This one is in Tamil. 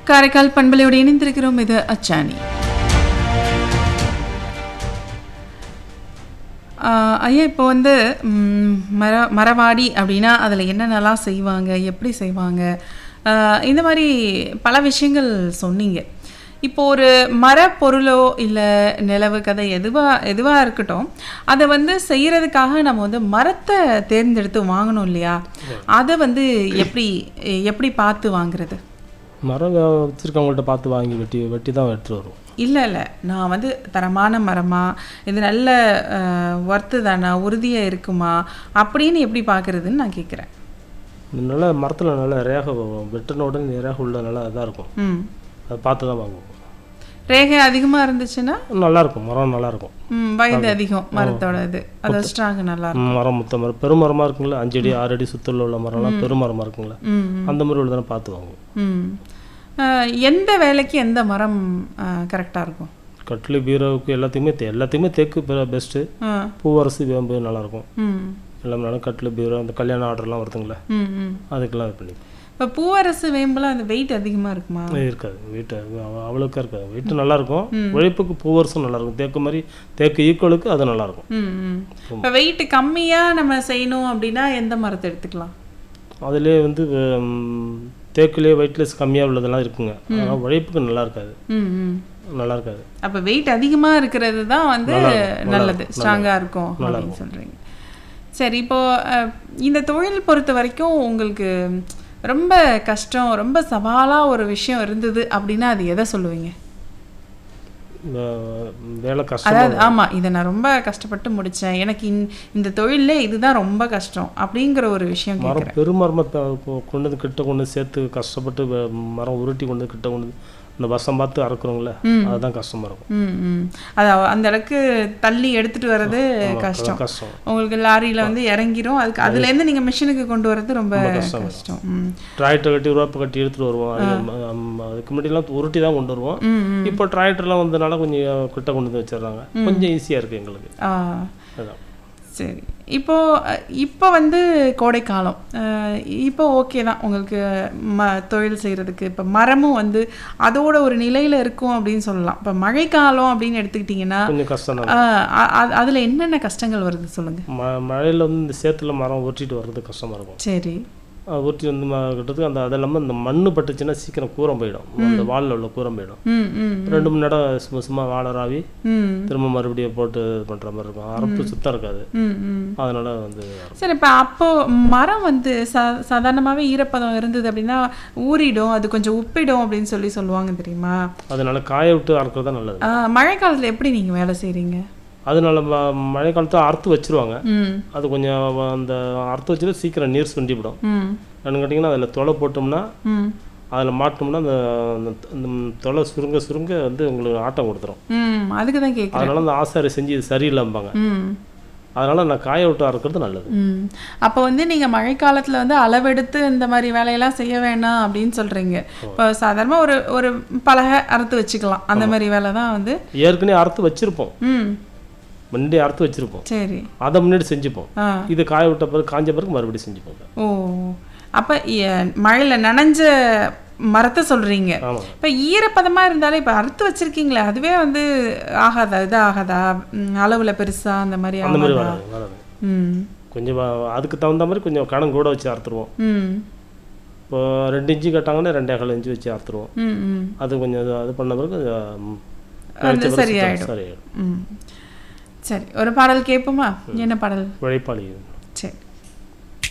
காரைக்கால் பண்பலையோடு இணைந்திருக்கிறோம் இது அச்சாணி ஆஹ் ஐயா இப்போ வந்து ம், மர மரவாடி அப்படின்னா அதில் என்னென்னலாம் செய்வாங்க எப்படி செய்வாங்க ஆஹ் இந்த மாதிரி பல விஷயங்கள் சொன்னீங்க இப்போ ஒரு மரப்பொருளோ இல்லை நிலவு கதை எதுவாக எதுவாக இருக்கட்டும் அதை வந்து செய்கிறதுக்காக நம்ம வந்து மரத்தை தேர்ந்தெடுத்து வாங்கணும் இல்லையா அதை வந்து எப்படி எப்படி பார்த்து வாங்குறது மரம் வச்சுருக்கவங்கள்ட்ட பார்த்து வாங்கி வெட்டி வெட்டி தான் எடுத்துகிட்டு வருவோம் இல்லை இல்லை நான் வந்து தரமான மரமா இது நல்ல ஒர்த்து தானா உறுதியாக இருக்குமா அப்படின்னு எப்படி பார்க்குறதுன்னு நான் கேட்குறேன் நல்ல மரத்தில் நல்ல ரேகை வரும். வெட்டின உடனே ரேகை உள்ள நல்லா இதாக இருக்கும் ம் அதை பார்த்து தான் வாங்குவோம் ரேகை அதிகமாக இருந்துச்சுன்னா நல்லா இருக்கும் மரம் நல்லா இருக்கும் ம், வயது அதிகம் மரத்தோட இது அது ஸ்ட்ராங் நல்லா இருக்கும் ம், மரம் முத்த மரம் பெருமரமாக இருக்குங்களா அஞ்சு அடி ஆறு அடி சுத்தல உள்ள மரம்லாம் பெருமரமாக இருக்குங்களா ம் அந்த மாதிரி உள்ளதானே பார்த்து வாங்குவோம் ம் அஹ், எந்த வேலைக்கு எந்த மரம் கரெக்டாக இருக்கும் கட்லு பீரோவுக்கு எல்லாத்தையுமே தே எல்லாத்தையுமே தேக்கு பெஸ்ட்டு ஆ பூவரசு வேம்பு நல்லாயிருக்கும் ம் எல்லாமே நல்லா கட்லு பீரோ அந்த கல்யாண ஆர்டர்லாம் வருதுங்களே ம் ம் அதுக்கெல்லாம் இது பண்ணி இப்போ பூவரசு வேம்பெல்லாம் அந்த வெயிட் அதிகமாக இருக்குமா இருக்காது வீட்டு அவ்வளோக்கா இருக்காது வீட்டு நல்லா இருக்கும் உழைப்புக்கு பூவரசும் நல்லா இருக்கும் தேக்கு மாதிரி தேக்கு ஈக்குவலுக்கு அது நல்லா இருக்கும் ம் ம் இப்போ வெயிட் கம்மியாக நம்ம செய்யணும் அப்படின்னா எந்த மரத்தை எடுத்துக்கலாம் அதுலேயே வந்து ம், தேக்குலேயே வெயிட்லெஸ் கம்மியாக உள்ளதெல்லாம் இருக்குங்க ஆனால் உழைப்புக்கு நல்லா இருக்காது ம் ம் நல்லா இருக்காது அப்போ வெயிட் அதிகமாக இருக்கிறது தான் வந்து நல்லது ஸ்ட்ராங்காக இருக்கும் அப்படின்னு சொல்கிறீங்க சரி இப்போ அஹ், இந்த தொழில் பொறுத்த வரைக்கும் உங்களுக்கு ரொம்ப கஷ்டம் ரொம்ப சவாலாக ஒரு விஷயம் இருந்தது அப்படின்னா அது எதை சொல்லுவீங்க வே- வேலை கஷ்டம் அதாவது ஆமாம் இதை நான் ரொம்ப கஷ்டப்பட்டு முடித்தேன் எனக்கு இந் இந்த தொழிலே இதுதான் ரொம்ப கஷ்டம் அப்படிங்கிற ஒரு விஷயம் கேட்குறேன் மரம் பெருமரமாக கொண்டு வந்து கிட்ட கொண்டு வந்து சேர்த்து கஷ்டப்பட்டு வே- மரம் உருட்டி கொண்டு வந்து கிட்ட கொண்டு வந்து அந்த வருஷம் பார்த்து அறுக்குறோங்களே அதுதான் கஷ்டமாக இருக்கும் ம் ம் அது அவ- அந்த அளவுக்கு தள்ளி எடுத்துட்டு வர்றது கஷ்டம் கஷ்டம் உங்களுக்கு லாரியில் வந்து இறங்கிரும் அதுக்கு அதுலேருந்து நீங்கள் மிஷினுக்கு கொண்டு வர்றது ரொம்ப கஷ்டம் ம் டிராக்டர் கட்டி ரோப்பு கட்டி எடுத்துகிட்டு வருவோம் அது ம- அம், அதுக்கு முன்னாடிலாம் உருட்டி தான் கொண்டு வருவோம் ம் ம் இப்போ டிராக்டர்லாம் வந்தனால கொஞ்சம் கிட்ட கொண்டு வந்து வச்சிடுறாங்க கொஞ்சம் ஈஸியாக இருக்குது எங்களுக்கு ஆ அதான் சரி இப்போ அஹ், இப்போ வந்து கோடைக்காலம் அஹ், இப்போ ஓகே தான் உங்களுக்கு ம தொழில் செய்கிறதுக்கு இப்போ மரமும் வந்து அதோட ஒரு நிலையில் இருக்கும் அப்படின்னு சொல்லலாம் இப்போ மழைக்காலம் அப்படின்னு எடுத்துக்கிட்டிங்கன்னா கொஞ்சம் கஷ்டம் தான் அதில் என்னென்ன கஷ்டங்கள் வருது சொல்லுங்கள் ம மழையில் வந்து இந்த சேத்துல மரம் உருட்டிட்டு வர்றது கஷ்டமாக இருக்கும் சரி அது உருட்டி வந்து ம- கட்டுறதுக்கு அந்த அது இல்லாமல் இந்த மண்ணு பட்டுச்சுன்னா சீக்கிரம் கூரம் போயிடும் அந்த வாலில் உள்ள கூரம் போயிடும் ம் ம் ரெண்டு மணி நேரம் சும்மா சும்மா வாழை ராவி ம் திரும்ப மறுபடியும் போட்டு இது பண்ணுற மாதிரி இருக்கும் அறுப்பு சுத்தம் இருக்காது ம் ம் அதனால வந்து சரி இப்போ அப்போ மரம் வந்து சா சாதாரணமாகவே ஈரப்பதம் இருந்தது அப்படின்னா ஊறிடும் அது கொஞ்சம் உப்பிடும் அப்படின்னு சொல்லி சொல்லுவாங்க தெரியுமா அதனால காய விட்டு அறுக்கிறது தான் நல்லது ஆ, மழை காலத்தில் எப்படி நீங்கள் வேலை செய்கிறீங்க அதனால ம- மழை காலத்தில் அறுத்து வச்சிருவாங்க ம் அது கொஞ்சம் அந்த அறுத்து வச்சுட்டு சீக்கிரம் நீர் சுண்டிவிடும் ம் என்னன்னு கேட்டிங்கன்னா அதில் தொலை போட்டோம்னா ம் அதில் மாட்டோம்னா அந்த அந்த- அந்த தொலை சுருங்க சுருங்க வந்து உங்களுக்கு ஆட்டம் கொடுத்துரும் ம் அதுக்கு தான் கேட்குறேன் அதனால அந்த ஆசாரி செஞ்சு இது சரியில்லைம்பாங்க ம் அதனால நான் காய விட்டு அறுக்கிறது நல்லது ம் அப்போ வந்து நீங்கள் மழைக்காலத்தில் வந்து அளவெடுத்து இந்த மாதிரி வேலையெல்லாம் செய்ய வேணாம் அப்படின்னு சொல்கிறீங்க இப்போ சாதாரணமாக ஒரு ஒரு பலகை அறுத்து வச்சுக்கலாம் அந்த மாதிரி வேலை தான் வந்து ஏற்கனவே அறுத்து வச்சிருப்போம் ம் முன்னாடி அறுத்து வச்சிருப்போம் சரி அதை முன்னாடி செஞ்சுப்போம் ஆ இது காய விட்ட பிறகு காஞ்ச பிறகு மறுபடியும் செஞ்சுப்போம் ஓ அப்போ மழையில் நனைஞ்ச மரத்தை சொல்கிறீங்க ஆமாம் இப்போ ஈரப்பதமாக இருந்தாலே இப்போ அறுத்து வச்சிருக்கீங்களே அதுவே வந்து ஆகாதா இது ஆகாதா ம், அளவுல பெருசா அந்த மாதிரி அந்த மாதிரி ஆகாதா வராது வராது ம் கொஞ்சம் வ- அதுக்கு தகுந்த மாதிரி கொஞ்சம் கணம் கூட வச்சு அறுத்துருவோம் ம் இப்போ ரெண்டு இன்ச்சு கட்டாங்கன்னா ரெண்டே கால் இன்ச்சு வச்சு அறுத்துருவோம் ம் ம் அது கொஞ்சம் இது- அது பண்ண பிறகு ம், அது கழிச்ச பிறகு சரியாயிடும். சுத்தம் சரியாயிடும் ம் சரி ஒரு பாடல் கேட்போமா என்ன பாடல் உழைப்பாளி